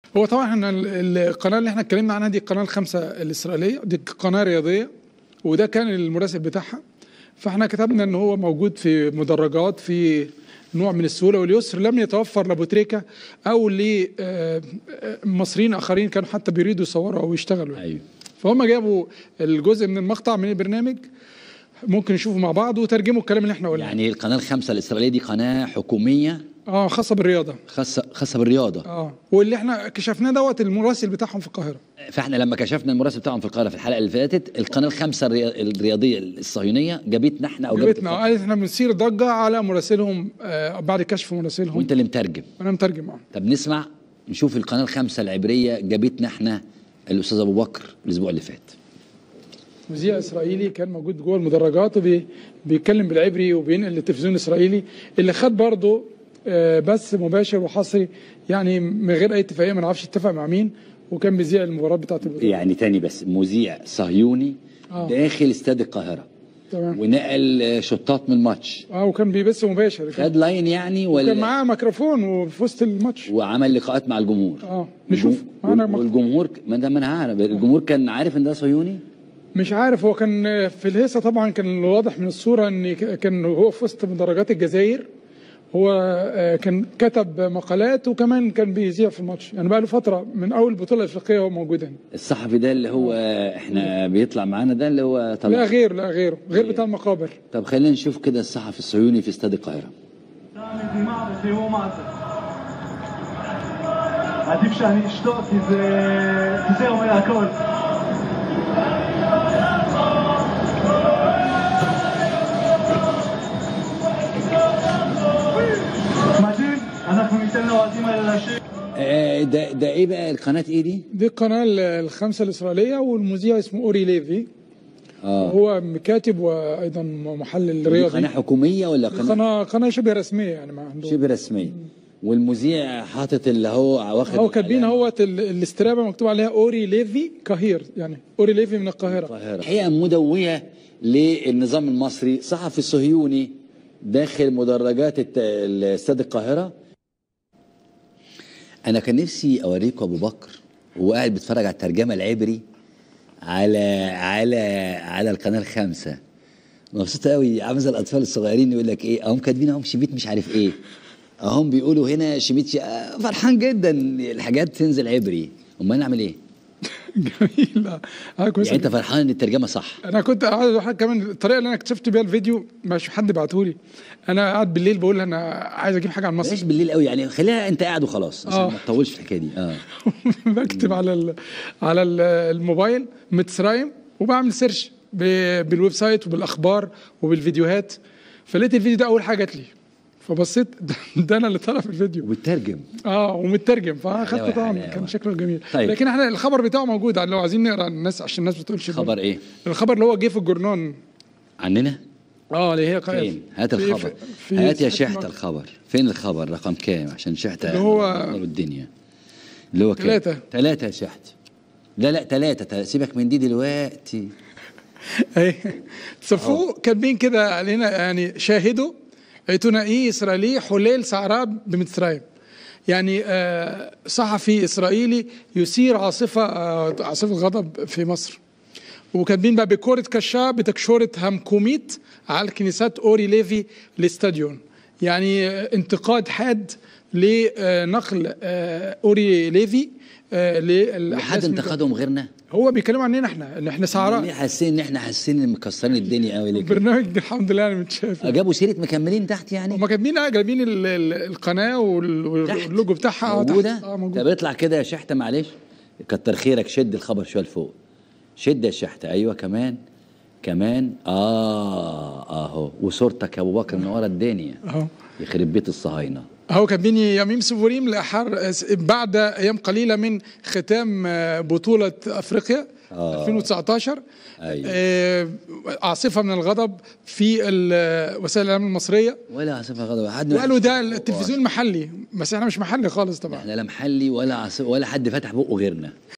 هو طبعا احنا ال- القناه اللي احنا اتكلمنا عنها دي القناه الخامسه الاسرائيليه دي قناه رياضيه وده كان المراسل بتاعها فاحنا كتبنا ان هو موجود في مدرجات في نوع من السهوله واليسر لم يتوفر لابوتريكا او لمصريين اخرين كانوا حتى بيريدوا يصوروا او يشتغلوا ايوه فهم جابوا الجزء من المقطع من البرنامج ممكن نشوفه مع بعض وترجموا الكلام اللي احنا قلناه يعني القناه الخامسه الاسرائيليه دي قناه حكوميه اه خاصه بالرياضه خاصه خاصه بالرياضه اه واللي احنا كشفناه دوت المراسل بتاعهم في القاهره فاحنا لما كشفنا المراسل بتاعهم في القاهره في الحلقه اللي فاتت القناه الخامسه الري- الرياضيه الصهيونيه جابتنا احنا او جابت جابتنا قالت احنا بنثير ضجه على مراسلهم آه بعد كشف مراسلهم وانت اللي مترجم انا مترجم اه طب نسمع نشوف القناه الخامسه العبريه جابتنا احنا الاستاذ ابو بكر الاسبوع اللي فات مذيع اسرائيلي كان موجود جوه المدرجات وبيتكلم بالعبري وبينقل للتلفزيون الاسرائيلي اللي خد برضه آه، بث مباشر وحصري يعني من غير اي اتفاقيه ما نعرفش اتفق مع مين وكان بيذيع المباراه بتاعت البطوله يعني تاني بس مذيع صهيوني آه. داخل استاد القاهره تمام ونقل آه، شطات من الماتش اه وكان بيبث مباشر خد لاين يعني كان ولا معاه ميكروفون وفي وسط الماتش وعمل لقاءات مع الجمهور اه نشوف معانا ميكروفون. والجمهور ما ده ما انا عارف الجمهور كان عارف ان ده صهيوني مش عارف هو كان في الهيصه طبعا كان واضح من الصوره ان ك- كان هو في وسط مدرجات الجزائر هو آه، كان كتب مقالات وكمان كان بيذيع في الماتش يعني بقى له فتره من اول بطوله افريقيه هو موجود هنا الصحفي ده اللي هو احنا بيطلع معانا ده اللي هو لا طلع غير لا غيره غير بتاع المقابر طب خلينا نشوف كده الصحفي الصهيوني في استاد القاهره מזימה וחימום על זה. עדיף שאני אשתוק כי זה, כי זה אומר הכל. מדהים, אנחנו ניתן לאוהדים האלה לשיר. آه، ده ده ايه بقى القناه ايه دي؟ دي القناه ال- الخامسه الاسرائيليه والمذيع اسمه اوري ليفي اه هو كاتب وايضا محلل دي رياضي قناه حكوميه ولا قناه قناه قناه شبه رسميه يعني ما عنده شبه رسميه والمذيع حاطط اللي هو واخد هو كاتبين الإعلان. اهوت ال- الاسترابه مكتوب عليها اوري ليفي كاهير يعني اوري ليفي من القاهره القاهرة الحقيقة مدوية للنظام المصري صحفي صهيوني داخل مدرجات الت- استاد القاهرة أنا كان نفسي أوريكم أبو بكر وهو قاعد بيتفرج على الترجمة العبري على على على القناة الخامسة مبسوط قوي عامل زي الأطفال الصغيرين يقول لك إيه أهم كاتبين أهم شبيت مش عارف إيه أهم بيقولوا هنا شبيت ش... آه، فرحان جدا الحاجات تنزل عبري أمال نعمل إيه؟ جميل آه، آه، كويس يعني أنت فرحان إن الترجمة صح انا كنت قاعد أقول حاجة كمان الطريقه اللي انا اكتشفت بيها الفيديو مش حد بعته لي انا قاعد بالليل بقول انا عايز اجيب حاجه عن بلاش مصر بالليل قوي يعني خليها انت قاعد وخلاص عشان آه. ما تطولش في الحكايه دي اه بكتب على ال على ال- الموبايل متسرايم وبعمل سيرش ب- بالويب سايت وبالاخبار وبالفيديوهات فلقيت الفيديو ده اول حاجه جات لي فبصيت ده, ده انا اللي طلع في الفيديو وبتترجم اه ومترجم حلاوة فاخدته طبعا حلاوة. كان شكله جميل طيب. لكن احنا الخبر بتاعه موجود لو عايزين نقرا الناس عشان الناس ما تقولش خبر ايه الخبر اللي هو جه في الجورنان عننا اه اللي هي فين هات في- الخبر في- هات يا في- شحته الخبر فين الخبر رقم كام عشان شحته اللي هو- نضرب الدنيا اللي هو كام تلاتة. ثلاثة يا شحت لا لا ثلاثة سيبك من دي دلوقتي اي صفوه كاتبين كده علينا يعني شاهدوا ثنائي اسرائيلي حليل سعراب بمصرايم يعني آه، صحفي اسرائيلي يثير عاصفه آه، عاصفه غضب في مصر وكاتبين بقى بكرة كشا بتكشورة همكوميت على كنيسات اوري ليفي الاستاديون يعني آه، انتقاد حاد لنقل آه، اوري ليفي آه، للأحداث حد من- انتقدهم غيرنا هو بيتكلموا عننا احنا ان احنا ليه سعراء حاسين ان احنا حاسين ان مكسرين الدنيا قوي ليه كده؟ برنامج الحمد لله انا متشاف جابوا سيره مكملين تحت يعني هم كاتبين اه جايبين ال- ال- القناه وال- تحت. واللوجو بتاعها اه تحت. موجودة؟ اه موجود طب اطلع كده يا شحتة معلش كتر خيرك شد الخبر شوية لفوق شد يا شحتة أيوة كمان كمان آه أهو وصورتك يا أبو بكر من ورا الدنيا اهو يخرب بيت الصهاينة اهو كاتبين يميم سفوريم لأحر بعد ايام قليله من ختام آه، بطوله افريقيا آه. 2019 أيوة. آه، عاصفه من الغضب في ال- وسائل الاعلام المصريه ولا عاصفة غضب حد وقالوا ده التلفزيون المحلي بس احنا مش محلي خالص طبعا احنا لا محلي ولا عاصفة ولا حد فتح بقه غيرنا